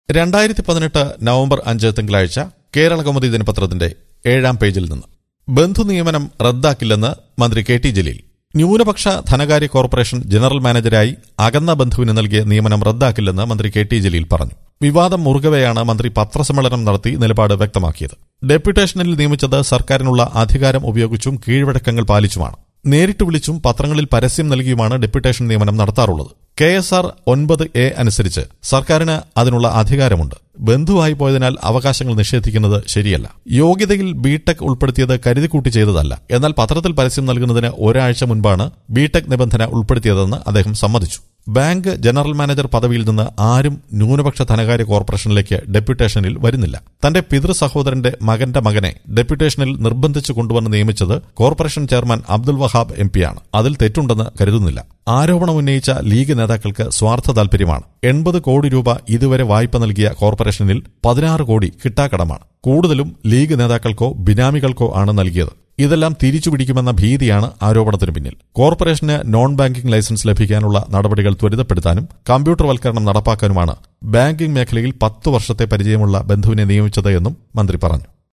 രണ്ടായിരത്തി പതിനെട്ട് നവംബർ അഞ്ച് തിങ്കളാഴ്ച കേരള കൗമുദി ദിനപത്രത്തിന്റെ ഏഴാം പേജിൽ നിന്ന് ബന്ധു നിയമനം റദ്ദാക്കില്ലെന്ന് മന്ത്രി കെ ടി ജലീൽ ന്യൂനപക്ഷ ധനകാര്യ കോർപ്പറേഷൻ ജനറൽ മാനേജരായി അകന്ന ബന്ധുവിന് നൽകിയ നിയമനം റദ്ദാക്കില്ലെന്ന് മന്ത്രി കെ ടി ജലീൽ പറഞ്ഞു വിവാദം മുറുകവെയാണ് മന്ത്രി പത്രസമ്മേളനം നടത്തി നിലപാട് വ്യക്തമാക്കിയത് ഡെപ്യൂട്ടേഷനിൽ നിയമിച്ചത് സർക്കാരിനുള്ള അധികാരം ഉപയോഗിച്ചും കീഴ്വഴക്കങ്ങൾ പാലിച്ചുമാണ് നേരിട്ട് വിളിച്ചും പത്രങ്ങളിൽ പരസ്യം നൽകിയുമാണ് ഡെപ്യൂട്ടേഷൻ നിയമനം നടത്താറുള്ളത് കെ എസ് ആർ ഒൻപത് എ അനുസരിച്ച് സർക്കാരിന് അതിനുള്ള അധികാരമുണ്ട് ബന്ധുവായി പോയതിനാൽ അവകാശങ്ങൾ നിഷേധിക്കുന്നത് ശരിയല്ല യോഗ്യതയിൽ ബിടെക് ഉൾപ്പെടുത്തിയത് കരുതിക്കൂട്ടി ചെയ്തതല്ല എന്നാൽ പത്രത്തിൽ പരസ്യം നൽകുന്നതിന് ഒരാഴ്ച മുൻപാണ് ബിടെക് നിബന്ധന ഉൾപ്പെടുത്തിയതെന്ന് അദ്ദേഹം സമ്മതിച്ചു ബാങ്ക് ജനറൽ മാനേജർ പദവിയിൽ നിന്ന് ആരും ന്യൂനപക്ഷ ധനകാര്യ കോർപ്പറേഷനിലേക്ക് ഡെപ്യൂട്ടേഷനിൽ വരുന്നില്ല തന്റെ പിതൃ സഹോദരന്റെ മകന്റെ മകനെ ഡെപ്യൂട്ടേഷനിൽ നിർബന്ധിച്ചു കൊണ്ടുവന്ന് നിയമിച്ചത് corporation chairman Abdul Wahab M പിയാണ് അതിൽ തെറ്റുണ്ടെന്ന് കരുതുന്നില്ല ആരോപണം ഉന്നയിച്ച ലീഗ് നേതാക്കൾക്ക് സ്വാർത്ഥ താൽപര്യമാണ് എൺപത് കോടി രൂപ ഇതുവരെ വായ്പ നൽകിയ കോർപ്പറേഷനിൽ പതിനാറ് കോടി കിട്ടാക്കടമാണ് കൂടുതലും ലീഗ് നേതാക്കൾക്കോ ബിനാമികൾക്കോ ആണ് നൽകിയത് ഇതെല്ലാം തിരിച്ചുപിടിക്കുമെന്ന ഭീതിയാണ് ആരോപണത്തിന് പിന്നിൽ കോർപ്പറേഷന് നോൺ ബാങ്കിംഗ് ലൈസൻസ് ലഭിക്കാനുള്ള നടപടികൾ ത്വരിതപ്പെടുത്താനും കമ്പ്യൂട്ടർവൽക്കരണം നടപ്പാക്കാനുമാണ് ബാങ്കിംഗ് മേഖലയിൽ പത്തു വർഷത്തെ പരിചയമുള്ള ബന്ധുവിനെ നിയമിച്ചത് എന്നും മന്ത്രി പറഞ്ഞു